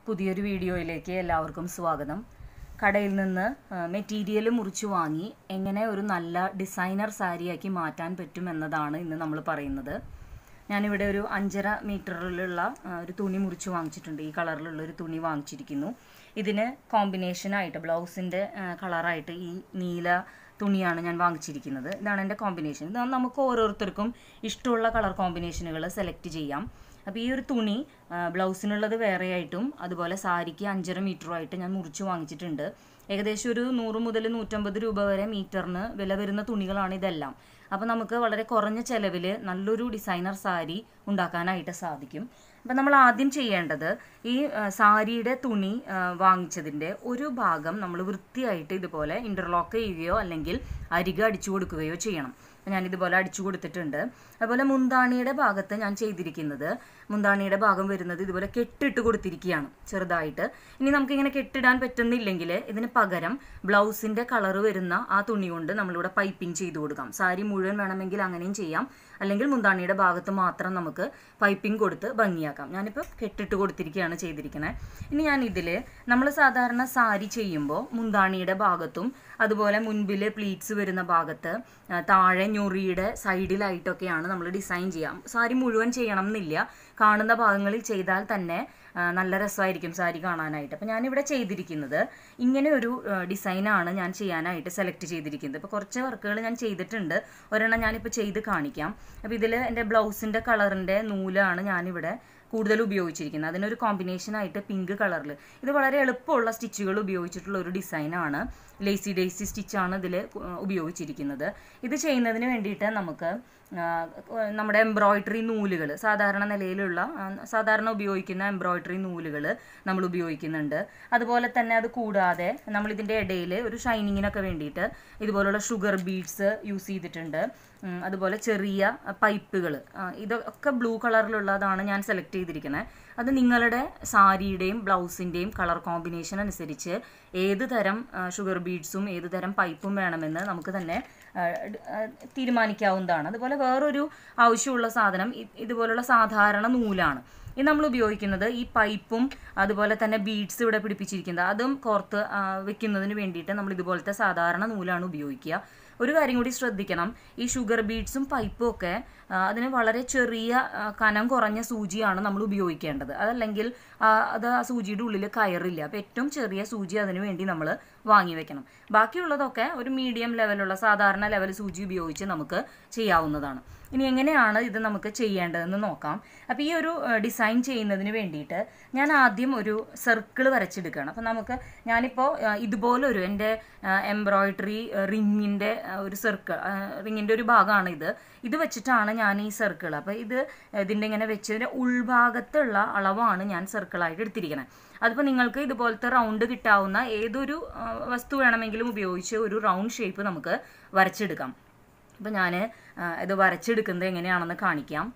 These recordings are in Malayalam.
പുതിയൊരു വീഡിയോയിലേക്ക് എല്ലാവർക്കും സ്വാഗതം കടയിൽ നിന്ന് മെറ്റീരിയൽ മുറിച്ച് വാങ്ങി എങ്ങനെ ഒരു നല്ല ഡിസൈനർ സാരിയാക്കി മാറ്റാൻ പറ്റും എന്നതാണ് ഇന്ന് നമ്മൾ പറയുന്നത് ഞാനിവിടെ ഒരു അഞ്ചര മീറ്ററിലുള്ള ആ, ഒരു തുണി മുറിച്ച് വാങ്ങിച്ചിട്ടുണ്ട് ഈ കളറിലുള്ള ഒരു തുണി വാങ്ങിച്ചിരിക്കുന്നു ഇതിന് കോമ്പിനേഷനായിട്ട് ബ്ലൗസിൻ്റെ കളറായിട്ട് ഈ നീല തുണിയാണ് ഞാൻ വാങ്ങിച്ചിരിക്കുന്നത് ഇതാണ് എൻ്റെ കോമ്പിനേഷൻ ഇത് നമുക്ക് ഓരോരുത്തർക്കും ഇഷ്ടമുള്ള കളർ കോമ്പിനേഷനുകൾ സെലക്ട് ചെയ്യാം അപ്പോൾ ഈ ഒരു തുണി ആ, ബ്ലൗസിനുള്ളത് വേറെ ആയിട്ടും അതുപോലെ സാരിക്ക് അഞ്ചര മീറ്ററുമായിട്ട് ഞാൻ മുറിച്ച് വാങ്ങിച്ചിട്ടുണ്ട് ഏകദേശം ഒരു നൂറ് മുതൽ നൂറ്റമ്പത് രൂപ വരെ മീറ്ററിന് വില വരുന്ന തുണികളാണ് ഇതെല്ലാം അപ്പോൾ നമുക്ക് വളരെ കുറഞ്ഞ ചിലവിൽ നല്ലൊരു ഡിസൈനർ സാരി ഉണ്ടാക്കാനായിട്ട് സാധിക്കും അപ്പം നമ്മൾ ആദ്യം ചെയ്യേണ്ടത് ഈ ആ, സാരിയുടെ തുണി ആ, വാങ്ങിച്ചതിൻ്റെ ഒരു ഭാഗം നമ്മൾ വൃത്തിയായിട്ട് ഇതുപോലെ ഇൻ്റർലോക്ക് ചെയ്യുകയോ അല്ലെങ്കിൽ അരിക അടിച്ചു കൊടുക്കുകയോ ചെയ്യണം അപ്പം ഞാൻ ഇതുപോലെ അടിച്ചു കൊടുത്തിട്ടുണ്ട് അതുപോലെ മുന്താണിയുടെ ഭാഗത്ത് ഞാൻ ചെയ്തിരിക്കുന്നത് മുന്താണിയുടെ ഭാഗം വരുന്നത് ഇതുപോലെ കെട്ടിട്ട് കൊടുത്തിരിക്കുകയാണ് ചെറുതായിട്ട് ഇനി നമുക്കിങ്ങനെ കെട്ടിടാൻ പറ്റുന്നില്ലെങ്കിൽ ഇതിന് പകരം ബ്ലൗസിൻ്റെ കളർ വരുന്ന ആ തുണി കൊണ്ട് നമ്മളിവിടെ പൈപ്പിംഗ് ചെയ്ത് കൊടുക്കാം സാരി മുഴുവൻ വേണമെങ്കിൽ അങ്ങനെയും ചെയ്യാം അല്ലെങ്കിൽ മുന്താണിയുടെ ഭാഗത്ത് മാത്രം നമുക്ക് പൈപ്പിംഗ് കൊടുത്ത് ഭംഗിയാക്കാം ഞാനിപ്പോൾ കെട്ടിട്ട് കൊടുത്തിരിക്കുകയാണ് ചെയ്തിരിക്കുന്നത് ഇനി ഞാൻ ഇതിൽ നമ്മൾ സാധാരണ സാരി ചെയ്യുമ്പോൾ മുന്താണിയുടെ ഭാഗത്തും അതുപോലെ മുൻപിൽ പ്ലീറ്റ്സ് വരുന്ന ഭാഗത്ത് ആ, താഴെ ഞൊറിയുടെ സൈഡിലായിട്ടൊക്കെയാണ് നമ്മൾ ഡിസൈൻ ചെയ്യാം സാരി മുഴുവൻ ചെയ്യണം എന്നില്ല കാണുന്ന ഭാഗങ്ങളിൽ ചെയ്താൽ തന്നെ ആ, നല്ല രസമായിരിക്കും സാരി കാണാനായിട്ട് അപ്പോൾ ഞാനിവിടെ ചെയ്തിരിക്കുന്നത് ഇങ്ങനെ ഒരു ഡിസൈനാണ് ഞാൻ ചെയ്യാനായിട്ട് സെലക്ട് ചെയ്തിരിക്കുന്നത് ഇപ്പോൾ കുറച്ച് വർക്കുകൾ ഞാൻ ചെയ്തിട്ടുണ്ട് ഒരെണ്ണം ഞാനിപ്പോൾ ചെയ്ത് കാണിക്കാം അപ്പോൾ ഇതിൽ എൻ്റെ ബ്ലൗസിൻ്റെ കളറിൻ്റെ നൂലാണ് ഞാനിവിടെ കൂടുതൽ ഉപയോഗിച്ചിരിക്കുന്നത് അതിനൊരു കോമ്പിനേഷനായിട്ട് പിങ്ക് കളറിൽ ഇത് വളരെ എളുപ്പമുള്ള സ്റ്റിച്ചുകൾ ഉപയോഗിച്ചിട്ടുള്ള ഒരു ഡിസൈനാണ് ലേസി ഡേസി സ്റ്റിച്ചാണ് ഇതിൽ ഉപയോഗിച്ചിരിക്കുന്നത് ഇത് ചെയ്യുന്നതിന് വേണ്ടിയിട്ട് നമുക്ക് ആ, നമ്മുടെ എംബ്രോയ്ഡറി നൂലുകൾ സാധാരണ നിലയിലുള്ള ആ, സാധാരണ ഉപയോഗിക്കുന്ന എംബ്രോയ്ഡറി നൂലുകൾ നമ്മൾ ഉപയോഗിക്കുന്നുണ്ട് അതുപോലെ തന്നെ അത് കൂടാതെ നമ്മൾ ഇതിൻ്റെ ഇടയിൽ ഒരു ഷൈനിങ്ങിനൊക്കെ വേണ്ടിയിട്ട് ഇതുപോലുള്ള ഷുഗർ ബീഡ്സ് യൂസ് ചെയ്തിട്ടുണ്ട് ഉം, അതുപോലെ ചെറിയ പൈപ്പുകൾ ഇതൊക്കെ ബ്ലൂ കളറിലുള്ളതാണ് ഞാൻ സെലക്ട് ചെയ്തിരിക്കുന്നത് അത് നിങ്ങളുടെ സാരിയുടെയും ബ്ലൗസിൻ്റെയും കളർ കോമ്പിനേഷൻ അനുസരിച്ച് ഏത് തരം ഷുഗർ ബീഡ്സും ഏത് തരം പൈപ്പും വേണമെന്ന് നമുക്ക് തന്നെ ആ, ഡ്- ആ, തീരുമാനിക്കാവുന്നതാണ് അതുപോലെ വേറൊരു ആവശ്യമുള്ള സാധനം ഇ- ഇതുപോലുള്ള സാധാരണ നൂലാണ് ഇത് നമ്മൾ ഉപയോഗിക്കുന്നത് ഈ പൈപ്പും അതുപോലെ തന്നെ ബീഡ്സ് ഇവിടെ പിടിപ്പിച്ചിരിക്കുന്നത് അതും കോർത്ത് ആ, വെക്കുന്നതിന് വേണ്ടിയിട്ട് നമ്മൾ ഇതുപോലത്തെ സാധാരണ നൂലാണ് ഉപയോഗിക്കുക ഒരു കാര്യം കൂടി ശ്രദ്ധിക്കണം ഈ ഷുഗർ ബീഡ്സും പൈപ്പും ഒക്കെ ആ, അതിന് വളരെ ചെറിയ ആ, കനം കുറഞ്ഞ സൂചിയാണ് നമ്മൾ ഉപയോഗിക്കേണ്ടത് അതല്ലെങ്കിൽ ആ, അത് ആ സൂചിയുടെ ഉള്ളിൽ കയറില്ല അപ്പോൾ ഏറ്റവും ചെറിയ സൂചി അതിന് വേണ്ടി നമ്മൾ വാങ്ങി വെക്കണം ബാക്കിയുള്ളതൊക്കെ ഒരു മീഡിയം ലെവലുള്ള സാധാരണ ലെവൽ സൂചി ഉപയോഗിച്ച് നമുക്ക് ചെയ്യാവുന്നതാണ് ഇനി എങ്ങനെയാണ് ഇത് നമുക്ക് ചെയ്യേണ്ടതെന്ന് നോക്കാം അപ്പോൾ ഈ ഒരു ഡിസൈൻ ചെയ്യുന്നതിന് വേണ്ടിയിട്ട് ഞാൻ ആദ്യം ഒരു സർക്കിൾ വരച്ചെടുക്കുകയാണ് അപ്പോൾ നമുക്ക് ഞാനിപ്പോൾ ഇതുപോലൊരു എൻ്റെ എംബ്രോയ്ഡറി റിങ്ങിൻ്റെ ഒരു സർക്കിൾ റിങ്ങിൻ്റെ ഒരു ഭാഗമാണ് ഇത് ഇത് വെച്ചിട്ടാണ് ഞാൻ ഈ സർക്കിൾ അപ്പോൾ ഇത് ഇതിൻ്റെ ഇങ്ങനെ വെച്ചതിൻ്റെ ഉൾഭാഗത്തുള്ള അളവാണ് ഞാൻ സർക്കിളായിട്ട് എടുത്തിരിക്കുന്നത് അതിപ്പോൾ നിങ്ങൾക്ക് ഇതുപോലത്തെ റൗണ്ട് കിട്ടാവുന്ന ഏതൊരു ആ, വസ്തു വേണമെങ്കിലും ഉപയോഗിച്ച് ഒരു റൗണ്ട് ഷേപ്പ് നമുക്ക് വരച്ചെടുക്കാം അപ്പോൾ ഞാൻ ഇത് വരച്ചെടുക്കുന്നത് എങ്ങനെയാണെന്ന് കാണിക്കാം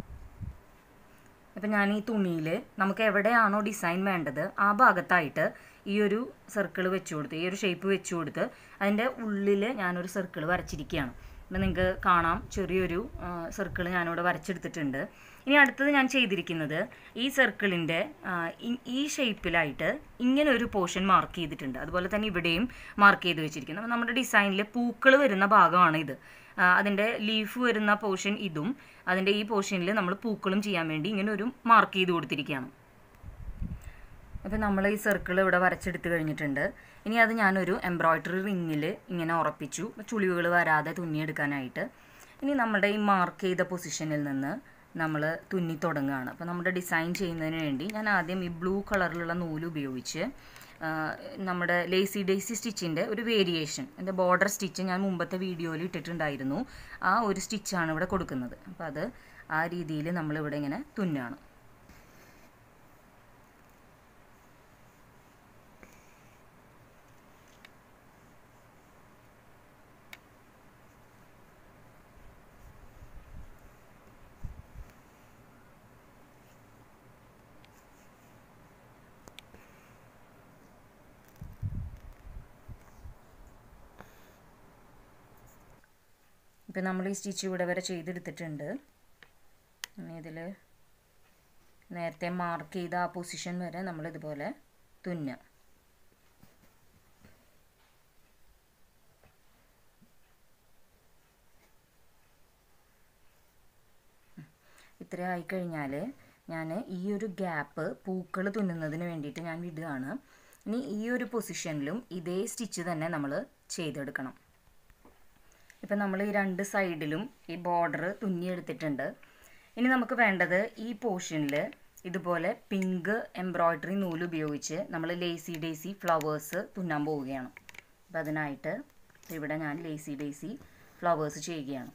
അപ്പം ഞാൻ ഈ തുണിയിൽ നമുക്ക് എവിടെയാണോ ഡിസൈൻ വേണ്ടത് ആ ഭാഗത്തായിട്ട് ഈ ഒരു സർക്കിൾ വെച്ച് കൊടുത്ത് ഈ ഒരു ഷേപ്പ് വെച്ച് കൊടുത്ത് അതിൻ്റെ ഉള്ളിൽ ഞാനൊരു സർക്കിൾ വരച്ചിരിക്കുകയാണ് അപ്പം നിങ്ങൾക്ക് കാണാം ചെറിയൊരു സർക്കിൾ ഞാനിവിടെ വരച്ചെടുത്തിട്ടുണ്ട് ഇനി അടുത്തത് ഞാൻ ചെയ്തിരിക്കുന്നത് ഈ സർക്കിളിൻ്റെ ഈ ഷേപ്പിലായിട്ട് ഇങ്ങനെ ഒരു പോർഷൻ മാർക്ക് ചെയ്തിട്ടുണ്ട് അതുപോലെ തന്നെ ഇവിടെയും മാർക്ക് ചെയ്ത് വെച്ചിരിക്കുന്നു അപ്പോൾ നമ്മുടെ ഡിസൈനിൽ പൂക്കൾ വരുന്ന ഭാഗമാണ് ഇത് ആ, അതിൻ്റെ ലീഫ് വരുന്ന പോർഷൻ ഇതും അതിൻ്റെ ഈ പോർഷനിൽ നമ്മൾ പൂക്കളും ചെയ്യാൻ വേണ്ടി ഇങ്ങനെ ഒരു മാർക്ക് ചെയ്ത് കൊടുത്തിരിക്കുകയാണ് അപ്പോൾ നമ്മൾ ഈ സർക്കിൾ ഇവിടെ വരച്ചെടുത്ത് കഴിഞ്ഞിട്ടുണ്ട് ഇനി അത് ഞാനൊരു എംബ്രോയ്ഡറി റിങ്ങിൽ ഇങ്ങനെ ഉറപ്പിച്ചു ചുളിവുകൾ വരാതെ തുന്നിയെടുക്കാനായിട്ട് ഇനി നമ്മുടെ ഈ മാർക്ക് ചെയ്ത പൊസിഷനിൽ നിന്ന് നമ്മൾ തുന്നി തുടങ്ങുകയാണ് അപ്പോൾ നമ്മുടെ ഡിസൈൻ ചെയ്യുന്നതിന് വേണ്ടി ഞാൻ ആദ്യം ഈ ബ്ലൂ കളറിലുള്ള നൂല് ഉപയോഗിച്ച് ആ, നമ്മുടെ ലേസി ഡേസി സ്റ്റിച്ചിൻ്റെ ഒരു വേരിയേഷൻ എൻ്റെ ബോർഡർ സ്റ്റിച്ച് ഞാൻ മുമ്പത്തെ വീഡിയോയിൽ ഇട്ടിട്ടുണ്ടായിരുന്നു ആ ഒരു സ്റ്റിച്ചാണ് ഇവിടെ കൊടുക്കുന്നത് അപ്പോൾ അത് ആ രീതിയിൽ നമ്മളിവിടെ ഇങ്ങനെ തുന്നുകയാണ് ഇപ്പം നമ്മൾ ഈ സ്റ്റിച്ച് ഇവിടെ വരെ ചെയ്തെടുത്തിട്ടുണ്ട് ഇനി ഇതിൽ നേരത്തെ മാർക്ക് ചെയ്ത ആ പൊസിഷൻ വരെ നമ്മൾ ഇതുപോലെ തുന്നുക ഇത്ര ആയിക്കഴിഞ്ഞാൽ ഞാൻ ഈ ഒരു ഗ്യാപ്പ് പൂക്കൾ തുന്നുന്നതിന് വേണ്ടിയിട്ട് ഞാൻ വിടുകയാണ് ഇനി ഈ ഒരു പൊസിഷനിലും ഇതേ സ്റ്റിച്ച് തന്നെ നമ്മൾ ചെയ്തെടുക്കണം ഇപ്പം നമ്മൾ ഈ രണ്ട് സൈഡിലും ഈ ബോർഡർ തുന്നിയെടുത്തിട്ടുണ്ട് ഇനി നമുക്ക് വേണ്ടത് ഈ പോർഷനിൽ ഇതുപോലെ പിങ്ക് എംബ്രോയ്ഡറി നൂല് ഉപയോഗിച്ച് നമ്മൾ ലേസി ഡേസി ഫ്ലവേഴ്സ് തുന്നാൻ പോവുകയാണ് അപ്പം അതിനായിട്ട് ഇവിടെ ഞാൻ ലേസി ഡേസി ഫ്ലവേഴ്സ് ചെയ്യുകയാണ്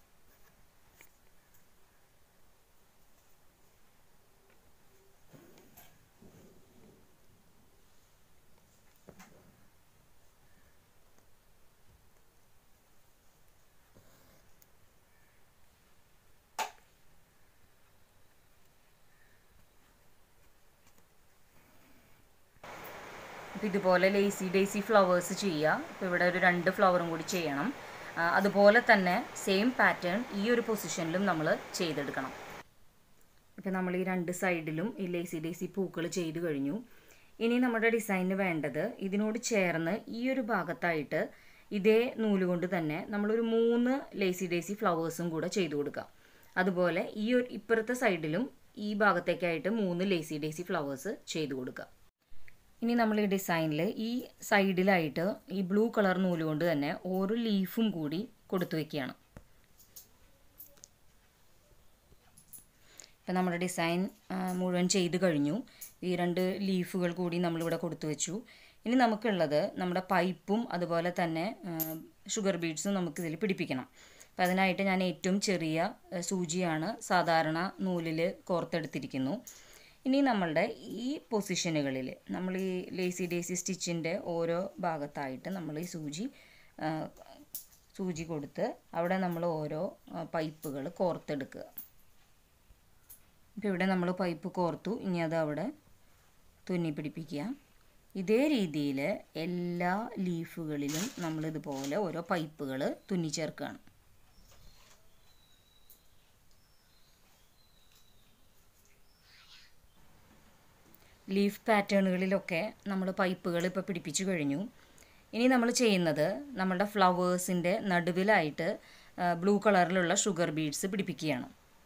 അപ്പോൾ ഇതുപോലെ ലേസി ഡേസി ഫ്ലവേഴ്സ് ചെയ്യുക ഇപ്പോൾ ഇവിടെ ഒരു രണ്ട് ഫ്ലവറും കൂടി ചെയ്യണം ആ, അതുപോലെ തന്നെ സെയിം പാറ്റേൺ ഈ ഒരു പൊസിഷനിലും നമ്മൾ ചെയ്തെടുക്കണം ഇപ്പം നമ്മൾ ഈ രണ്ട് സൈഡിലും ഈ ലേസി ഡേസി പൂക്കൾ ചെയ്തു കഴിഞ്ഞു ഇനി നമ്മുടെ ഡിസൈനിന് വേണ്ടത് ഇതിനോട് ചേർന്ന് ഈ ഒരു ഭാഗത്തായിട്ട് ഇതേ നൂല് കൊണ്ട് തന്നെ നമ്മളൊരു മൂന്ന് ലേസി ഡേസി ഫ്ലവേഴ്സും കൂടെ ചെയ്തു കൊടുക്കുക അതുപോലെ ഈ ഒരു ഇപ്പുറത്തെ സൈഡിലും ഈ ഭാഗത്തേക്കായിട്ട് മൂന്ന് ലേസി ഡേസി ഫ്ലവേഴ്സ് ചെയ്തു കൊടുക്കുക ഇനി നമ്മൾ ഈ ഡിസൈനിൽ ഈ സൈഡിലായിട്ട് ഈ ബ്ലൂ കളർ നൂല് കൊണ്ട് തന്നെ ഓരോ ലീഫും കൂടി കൊടുത്തു വെക്കുകയാണ് ഇപ്പം നമ്മുടെ ഡിസൈൻ ആ, മുഴുവൻ ചെയ്ത് കഴിഞ്ഞു ഈ രണ്ട് ലീഫുകൾ കൂടി നമ്മളിവിടെ കൊടുത്തു വെച്ചു ഇനി നമുക്കുള്ളത് നമ്മുടെ പൈപ്പും അതുപോലെ തന്നെ ഷുഗർ ബീഡ്സും നമുക്കിതിൽ പിടിപ്പിക്കണം അപ്പം അതിനായിട്ട് ഞാൻ ഏറ്റവും ചെറിയ ആ, സൂചിയാണ് സാധാരണ നൂലിൽ കോർത്തെടുത്തിരിക്കുന്നു ഇനി നമ്മളുടെ ഈ പൊസിഷനുകളിൽ നമ്മൾ ഈ ലേസി ഡേസി സ്റ്റിച്ചിൻ്റെ ഓരോ ഭാഗത്തായിട്ട് നമ്മൾ ഈ സൂചി ആ, സൂചി കൊടുത്ത് അവിടെ നമ്മൾ ഓരോ പൈപ്പുകൾ കോർത്തെടുക്കുക ഇപ്പോൾ ഇവിടെ നമ്മൾ പൈപ്പ് കോർത്തു ഇനി അത് അവിടെ തുന്നി പിടിപ്പിക്കുക ഇതേ രീതിയിൽ എല്ലാ ലീഫുകളിലും നമ്മൾ ഇതുപോലെ ഓരോ പൈപ്പുകൾ തുന്നി ചേർക്കുകയാണ് ലീഫ് പാറ്റേണുകളിലൊക്കെ നമ്മൾ പൈപ്പുകൾ ഇപ്പോൾ പിടിപ്പിച്ചു കഴിഞ്ഞു ഇനി നമ്മൾ ചെയ്യുന്നത് നമ്മുടെ ഫ്ലവേഴ്സിൻ്റെ നടുവിലായിട്ട് ബ്ലൂ കളറിലുള്ള ഷുഗർ ബീഡ്സ് പിടിപ്പിക്കുകയാണ്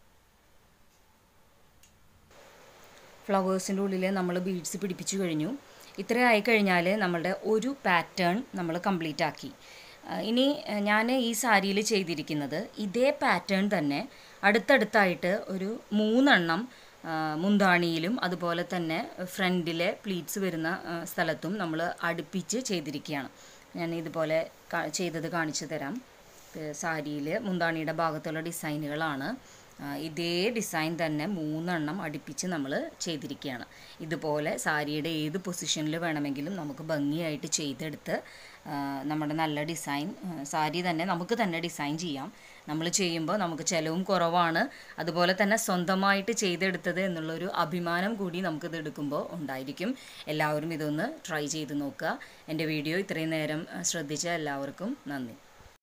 ഫ്ലവേഴ്സിൻ്റെ ഉള്ളിൽ നമ്മൾ ബീഡ്സ് പിടിപ്പിച്ചു കഴിഞ്ഞു ഇത്ര ആയി കഴിഞ്ഞാൽ നമ്മളുടെ ഒരു പാറ്റേൺ നമ്മൾ കംപ്ലീറ്റ് ആക്കി ആ, ഇനി ഞാൻ ഈ സാരിയിൽ ചെയ്തിരിക്കുന്നത് ഇതേ പാറ്റേൺ തന്നെ അടുത്തടുത്തായിട്ട് ഒരു മൂന്നെണ്ണം ആ, മുന്താണിയിലും അതുപോലെ തന്നെ ഫ്രണ്ടിലെ പ്ലീറ്റ്സ് വരുന്ന ആ, സ്ഥലത്തും നമ്മൾ അടുപ്പിച്ച് ചെയ്തിരിക്കുകയാണ് ഞാൻ ഇതുപോലെ കാ- ചെയ്തത് കാണിച്ചു തരാം സാരിയിൽ മുന്താണിയുടെ ഭാഗത്തുള്ള ഡിസൈനുകളാണ് ആ, ഇതേ ഡിസൈൻ തന്നെ മൂന്നെണ്ണം അടുപ്പിച്ച് നമ്മൾ ചെയ്തിരിക്കുകയാണ് ഇതുപോലെ സാരിയുടെ ഏത് പൊസിഷനിൽ വേണമെങ്കിലും നമുക്ക് ഭംഗിയായിട്ട് ചെയ്തെടുത്ത് ആ, നമ്മുടെ നല്ല ഡിസൈൻ ആ, സാരി തന്നെ നമുക്ക് തന്നെ ഡിസൈൻ ചെയ്യാം നമ്മൾ ചെയ്യുമ്പോൾ നമുക്ക് ചിലവും കുറവാണ് അതുപോലെ തന്നെ സ്വന്തമായിട്ട് ചെയ്തെടുത്തത് എന്നുള്ളൊരു അഭിമാനം കൂടി നമുക്കിത് എടുക്കുമ്പോൾ ഉണ്ടായിരിക്കും എല്ലാവരും ഇതൊന്ന് ട്രൈ ചെയ്ത് നോക്കുക എൻ്റെ വീഡിയോ ഇത്രയും നേരം ആ, ശ്രദ്ധിച്ച എല്ലാവർക്കും നന്ദി